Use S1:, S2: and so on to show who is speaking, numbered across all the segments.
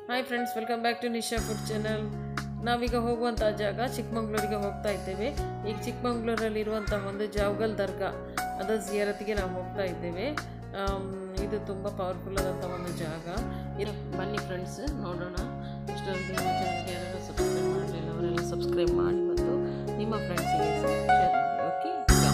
S1: hi friends welcome back to Nisha food channel ನಾವೀಗ ಹೋಗುವಂಥ ಜಾಗ ಚಿಕ್ಕಮಂಗ್ಳೂರಿಗೆ ಹೋಗ್ತಾ ಇದ್ದೇವೆ ಈಗ ಚಿಕ್ಕಮಂಗ್ಳೂರಲ್ಲಿರುವಂಥ ಒಂದು ಜಾವ್ಗಲ್ ದರ್ಗಾ ಅದರ ಜಿಯಾರತಿಗೆ ನಾವು ಹೋಗ್ತಾ ಇದ್ದೇವೆ ಆಮ್, ಇದು ತುಂಬ ಪವರ್ಫುಲ್ ಆದಂಥ ಒಂದು ಜಾಗ ಇದು ಬನ್ನಿ ಫ್ರೆಂಡ್ಸ್ ನೋಡೋಣ ಇಷ್ಟೊಂದು ಜನರಿಗೆ ಯಾರೆಲ್ಲ ಸಬ್ಸ್ಕ್ರೈಬ್ ಮಾಡಲಿಲ್ಲ ಅವರೆಲ್ಲ ಸಬ್ಸ್ಕ್ರೈಬ್ ಮಾಡಿ ಮತ್ತು ನಿಮ್ಮ ಫ್ರೆಂಡ್ಸಿಗೆ ಶೇರ್ ಮಾಡಿ ಓಕೆ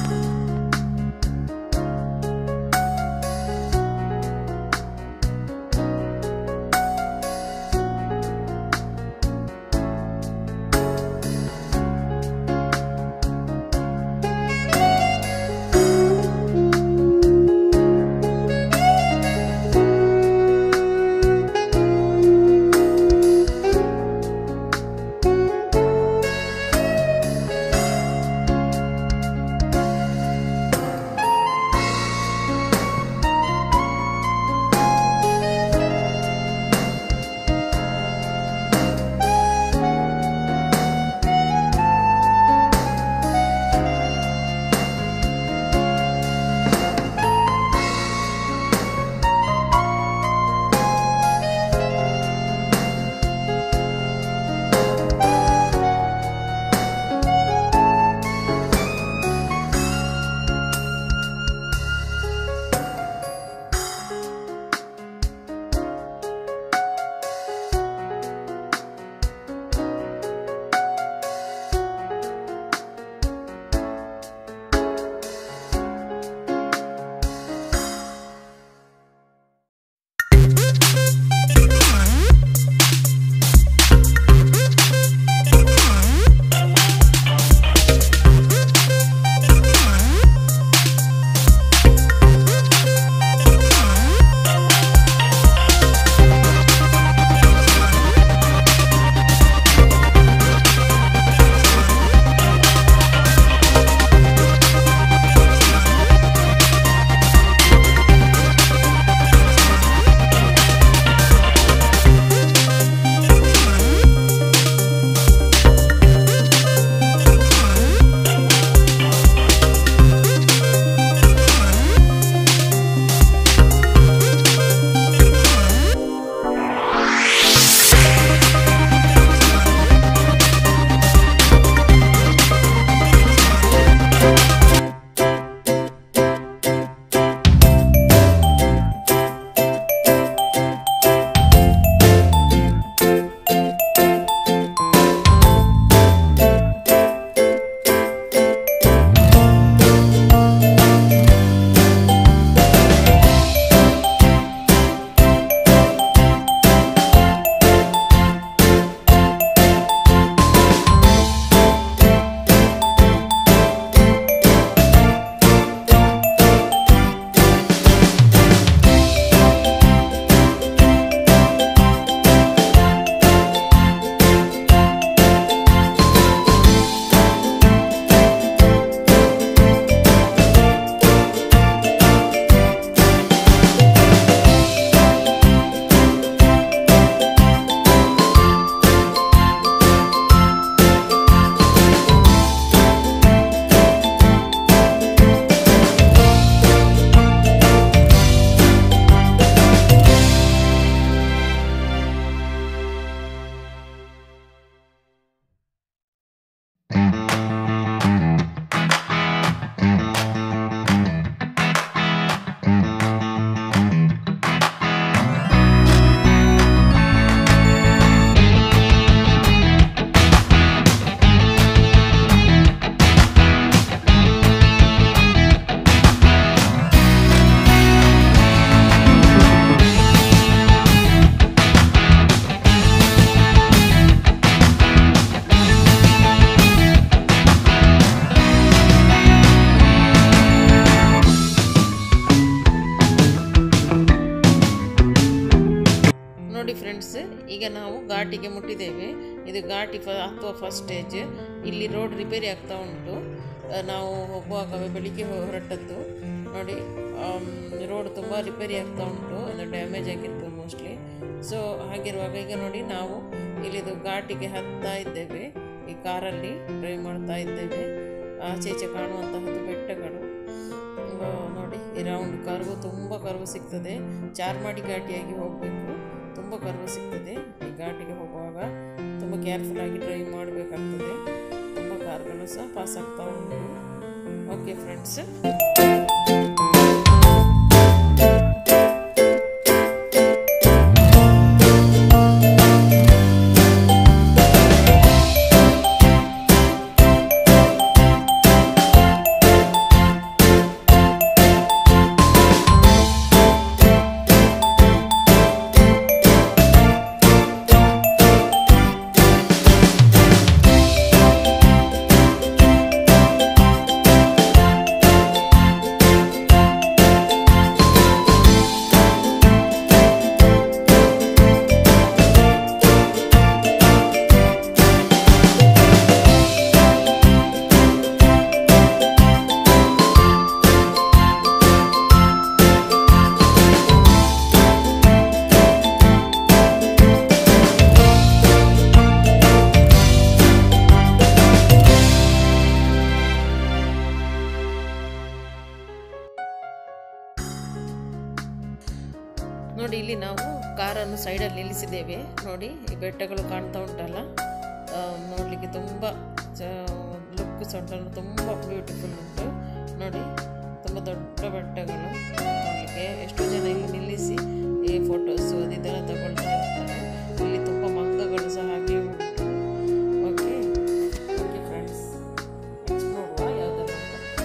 S1: ನೋಡಿ ಫ್ರೆಂಡ್ಸ್ ಈಗ ನಾವು ಘಾಟಿಗೆ ಮುಟ್ಟಿದ್ದೇವೆ ಇದು ಘಾಟಿ ಫ ಹತ್ತುವ ಫಸ್ಟ್ ಸ್ಟೇಜ್ ಇಲ್ಲಿ ರೋಡ್ ರಿಪೇರಿ ಆಗ್ತಾ ಉಂಟು ಆ, ನಾವು ಹೋಗುವಾಗ ಬೆಳಿಗ್ಗೆ ಹೊ- ಹೊರಟದ್ದು ನೋಡಿ ರೋಡ್ ತುಂಬ ರಿಪೇರಿ ಆಗ್ತಾ ಉಂಟು ಅಂದರೆ ಡ್ಯಾಮೇಜ್ ಆಗಿರ್ತದೆ ಮೋಸ್ಟ್ಲಿ ಸೊ ಹಾಗಿರುವಾಗ ಈಗ ನೋಡಿ ನಾವು ಇಲ್ಲಿದು ಘಾಟಿಗೆ ಹತ್ತಾ ಇದ್ದೇವೆ ಈ ಕಾರಲ್ಲಿ ಡ್ರೈವ್ ಮಾಡ್ತಾ ಇದ್ದೇವೆ ಆಚೆ ಈಚೆ ಕಾಣುವಂತಹದ್ದು ಬೆಟ್ಟಗಳು ಆ, ನೋಡಿ ಈ ರೌಂಡ್ ಕರ್ವು ತುಂಬ ಕರ್ವು ಸಿಗ್ತದೆ ಚಾರ್ಮಾಡಿ ಘಾಟಿಯಾಗಿ ಹೋಗಬೇಕು ತುಂಬ ಕರ್ವು ಸಿಗ್ತದೆ ಘಾಟಿಗೆ ಹೋಗುವಾಗ ತುಂಬ ಕೇರ್ಫುಲ್ಲಾಗಿ ಡ್ರೈವ್ ಮಾಡಬೇಕಾಗ್ತದೆ ತುಂಬ ಕಾರ್ಗಳು ಸಹ ಪಾಸ್ ಆಗ್ತಾ ಉಂಟು ಓಕೆ ಫ್ರೆಂಡ್ಸ್ ನೋಡಿ ಇಲ್ಲಿ ನಾವು ಕಾರನ್ನು ಸೈಡಲ್ಲಿ ನಿಲ್ಲಿಸಿದ್ದೇವೆ ನೋಡಿ ಈ ಬೆಟ್ಟಗಳು ಕಾಣ್ತಾ ಉಂಟಲ್ಲ ಆ, ನೋಡ್ಲಿಕ್ಕೆ ತುಂಬ ಲುಕ್ ಸಹ ಉಂಟಲ್ಲ ತುಂಬ ಬ್ಯೂಟಿಫುಲ್ ಉಂಟು ನೋಡಿ ತುಂಬ ದೊಡ್ಡ ಬೆಟ್ಟಗಳು ನೋಡಲಿಕ್ಕೆ ಎಷ್ಟು ಜನ ಇಲ್ಲಿ ನಿಲ್ಲಿಸಿ ಈ ಫೋಟೋಸು ಅದೆಲ್ಲ ತಗೊಳ್ತಾ ಇರ್ತಾರೆ ಇಲ್ಲಿ ತುಂಬ ಮಂಗಗಳು ಸಹ ಹಾಗೆ ಉಂಟು ಓಕೆ ಓಕೆ ಫ್ರೆಂಡ್ಸ್ ನೆಕ್ಸ್ಟ್ ನೋಡುವ ಯಾವುದಾದ್ರು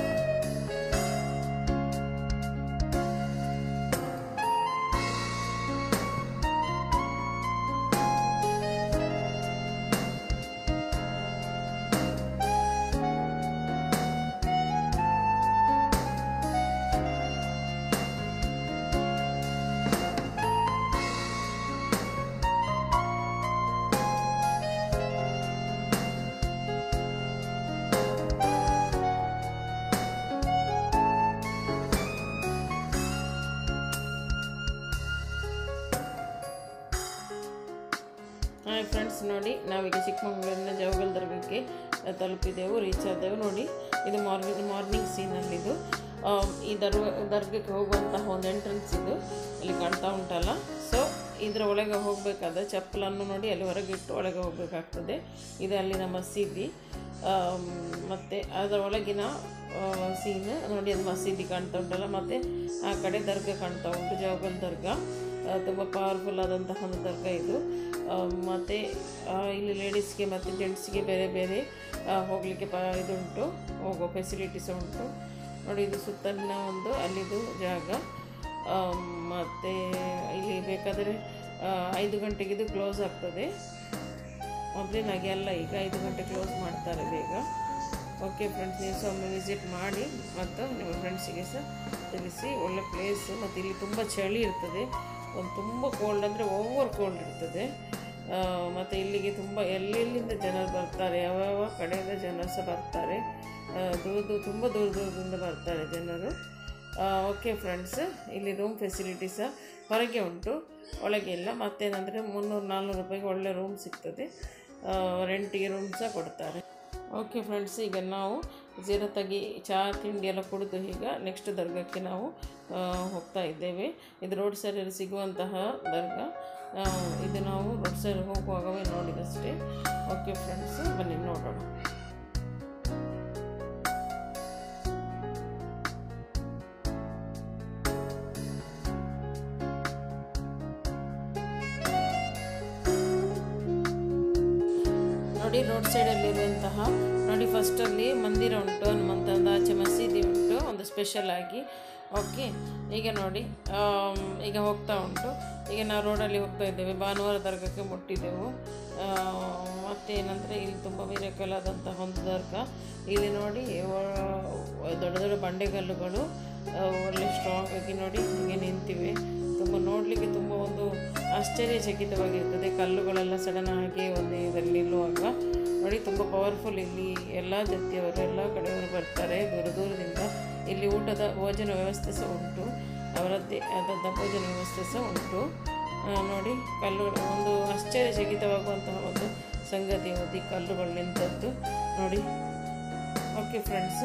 S1: ಹಾಯ್ ಫ್ರೆಂಡ್ಸ್ ನೋಡಿ ನಾವೀಗ ಚಿಕ್ಕಮಗಳೂರಿನ ಜವಗಲ್ ದರ್ಗಕ್ಕೆ ಆ, ತಲುಪಿದೆವು ರೀಚ್ ಆದೆವು ನೋಡಿ ಇದು ಮಾರ್ನಿಂಗ್ ಮಾರ್ನಿಂಗ್ ಸೀನಲ್ಲಿದು ಆ, ಈ ದರ್ಗ ದರ್ಗಕ್ಕೆ ಹೋಗುವಂತಹ ಒಂದು ಎಂಟ್ರೆನ್ಸ್ ಇದು ಇಲ್ಲಿ ಕಾಣ್ತಾ ಉಂಟಲ್ಲ ಸೊ ಇದರ ಒಳಗೆ ಹೋಗಬೇಕಾದ್ರೆ ಚಪ್ಪಲನ್ನು ನೋಡಿ ಅಲ್ಲಿ ಹೊರಗೆ ಇಟ್ಟು ಒಳಗೆ ಹೋಗಬೇಕಾಗ್ತದೆ ಇದು ಅಲ್ಲಿನ ಮಸೀದಿ ಆಮ್, ಮತ್ತು ಅದರ ಒಳಗಿನ ಸೀನ್ ನೋಡಿ ಅದು ಮಸೀದಿ ಕಾಣ್ತಾ ಉಂಟಲ್ಲ ಮತ್ತು ಆ ಕಡೆ ದರ್ಗಾ ಕಾಣ್ತಾ ಉಂಟು ಜವಗಲ್ ದರ್ಗಾ ತುಂಬ ಪವರ್ಫುಲ್ ಆದಂತಹ ಒಂದು ದರ್ಗಾ ಇದು ಮತ್ತು ಇಲ್ಲಿ ಲೇಡೀಸ್ಗೆ ಮತ್ತು ಜೆಂಟ್ಸ್ಗೆ ಬೇರೆ ಬೇರೆ ಹೋಗಲಿಕ್ಕೆ ಪ ಇದುಂಟು ಹೋಗೋ ಫೆಸಿಲಿಟೀಸ್ ಉಂಟು ನೋಡಿ ಇದು ಸುತ್ತಲಿನ ಒಂದು ಅಲ್ಲಿದು ಜಾಗ ಮತ್ತು ಇಲ್ಲಿ ಬೇಕಾದರೆ ಆ, ಐದು ಗಂಟೆಗೆ ಇದು ಕ್ಲೋಸ್ ಆಗ್ತದೆ ಮೊದಲಿನಾಗೆ ಅಲ್ಲ ಈಗ ಐದು ಗಂಟೆ ಕ್ಲೋಸ್ ಮಾಡ್ತಾರೆ ಬೇಗ ಓಕೆ ಫ್ರೆಂಡ್ಸ್ ನೀವು ಸಹ ಒಮ್ಮೆ ವಿಸಿಟ್ ಮಾಡಿ ಮತ್ತು ನಿಮ್ಮ ಫ್ರೆಂಡ್ಸಿಗೆ ಸಹ ತಿಳಿಸಿ ಒಳ್ಳೆ ಪ್ಲೇಸು ಮತ್ತು ಇಲ್ಲಿ ತುಂಬ ಚಳಿ ಇರ್ತದೆ ಒಂದು ತುಂಬ ಕೋಲ್ಡ್ ಅಂದರೆ ಓವರ್ ಕೋಲ್ಡ್ ಇರ್ತದೆ ಮತ್ತು ಇಲ್ಲಿಗೆ ತುಂಬ ಎಲ್ಲೆಲ್ಲಿಂದ ಜನರು ಬರ್ತಾರೆ ಯಾವ್ಯಾವ ಕಡೆಯಿಂದ ಜನರು ಸಹ ಬರ್ತಾರೆ ಆ, ದೂರ ದೂರ ತುಂಬ ದೂರ ದೂರದಿಂದ ಬರ್ತಾರೆ ಜನರು ಓಕೆ ಫ್ರೆಂಡ್ಸ್ ಇಲ್ಲಿ ರೂಮ್ ಫೆಸಿಲಿಟಿ ಸಹ ಹೊರಗೆ ಉಂಟು ಒಳಗೆ ಇಲ್ಲ ಮತ್ತೇನಂದರೆ ಮುನ್ನೂರು ನಾಲ್ನೂರು ರೂಪಾಯಿಗೆ ಒಳ್ಳೆ ರೂಮ್ ಸಿಗ್ತದೆ ರೆಂಟಿಗೆ ರೂಮ್ ಸಹ ಕೊಡ್ತಾರೆ ಓಕೆ ಫ್ರೆಂಡ್ಸ್ ಈಗ ನಾವು ಜೀರತಾಗಿ ಚಹಾ ತಿಂಡಿ ಎಲ್ಲ ಕುಡಿದು ಈಗ ನೆಕ್ಸ್ಟ್ ದರ್ಗಕ್ಕೆ ನಾವು ಆ, ಹೋಗ್ತಾ ಇದ್ದೇವೆ ಇದು ರೋಡ್ ಸೈಡಲ್ಲಿ ಸಿಗುವಂತಹ ದರ್ಗಾ ಆ, ಇದು ನಾವು ರೋಡ್ ಸೈಡ್ ಹೋಗುವಾಗವೇ ನೋಡಿದಷ್ಟೇ ಓಕೆ ಫ್ರೆಂಡ್ಸ್ ಬನ್ನಿ ನೋಡೋಣ ನೋಡಿ ರೋಡ್ ಸೈಡಲ್ಲಿರುವಂತಹ ನೋಡಿ ಫಸ್ಟಲ್ಲಿ ಮಂದಿರ ಉಂಟು ಹನುಮಂತಂದ ಆಚೆ ಮಸೀದಿ ಉಂಟು ಒಂದು ಸ್ಪೆಷಲ್ ಆಗಿ ಓಕೆ ಈಗ ನೋಡಿ ಆಮ್, ಈಗ ಹೋಗ್ತಾ ಉಂಟು ಈಗ ನಾವು ರೋಡಲ್ಲಿ ಹೋಗ್ತಾ ಇದ್ದೇವೆ ಭಾನುವಾರ ದರ್ಗಕ್ಕೆ ಮುಟ್ಟಿದ್ದೆವು ಆ, ಮತ್ತೇನಂದರೆ ಇಲ್ಲಿ ತುಂಬ ಮಿರಕಲ್ ಆದಂತಹ ಒಂದು ದರ್ಗ ಇಲ್ಲಿ ನೋಡಿ ವ- ದೊಡ್ಡ ದೊಡ್ಡ ಬಂಡೆಗಲ್ಲುಗಳು ಆ, ಒಳ್ಳೆ ಸ್ಟ್ರಾಂಗ್ ಆಗಿ ನೋಡಿ ಹೀಗೆ ನಿಂತಿವೆ ತುಂಬ ನೋಡಲಿಕ್ಕೆ ತುಂಬ ಒಂದು ಆಶ್ಚರ್ಯಚಕಿತವಾಗಿರ್ತದೆ ಕಲ್ಲುಗಳೆಲ್ಲ ಸಡನ್ ಆಗಿ ಒಂದು ಇದರಲ್ಲಿ ನಿಲ್ಲುವಾಗ ನೋಡಿ ತುಂಬ ಪವರ್ಫುಲ್ ಇಲ್ಲಿ ಎಲ್ಲ ಜಾತಿಯವರು ಎಲ್ಲ ಕಡೆಯವರು ಬರ್ತಾರೆ ದೂರ ದೂರದಿಂದ ಇಲ್ಲಿ ಊಟದ ಭೋಜನ ವ್ಯವಸ್ಥೆ ಸಹ ಉಂಟು ಅವರದ್ದೇ ಆದಂಥ ಭೋಜನ ವ್ಯವಸ್ಥೆ ಸಹ ಉಂಟು ಆ, ನೋಡಿ ಕಲ್ಲುಗಳು ಒಂದು ಆಶ್ಚರ್ಯಚಕಿತವಾಗುವಂತಹ ಒಂದು ಸಂಗತಿ ಒಂದು ಈ ಕಲ್ಲುಗಳು ನಿಂತದ್ದು ನೋಡಿ ಓಕೆ ಫ್ರೆಂಡ್ಸ್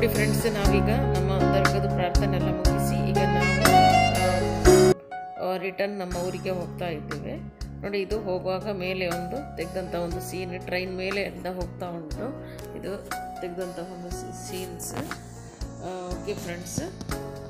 S1: ನೋಡಿ ಫ್ರೆಂಡ್ಸ್ ನಾವೀಗ ನಮ್ಮ ದರ್ಗದ ಪ್ರಾರ್ಥನೆ ಎಲ್ಲ ಮುಗಿಸಿ ಈಗ ನಾವು ರಿಟರ್ನ್ ನಮ್ಮ ಊರಿಗೆ ಹೋಗ್ತಾ ಇದ್ದೇವೆ ನೋಡಿ ಇದು ಹೋಗುವಾಗ ಮೇಲೆ ಒಂದು ತೆಗೆದಂಥ ಒಂದು ಸೀನ್ ಟ್ರೈನ್ ಮೇಲೆಯಿಂದ ಹೋಗ್ತಾ ಉಂಟು ಇದು ತೆಗೆದಂಥ ಒಂದು ಸೀನ್ಸ್ ಓಕೆ ಫ್ರೆಂಡ್ಸ್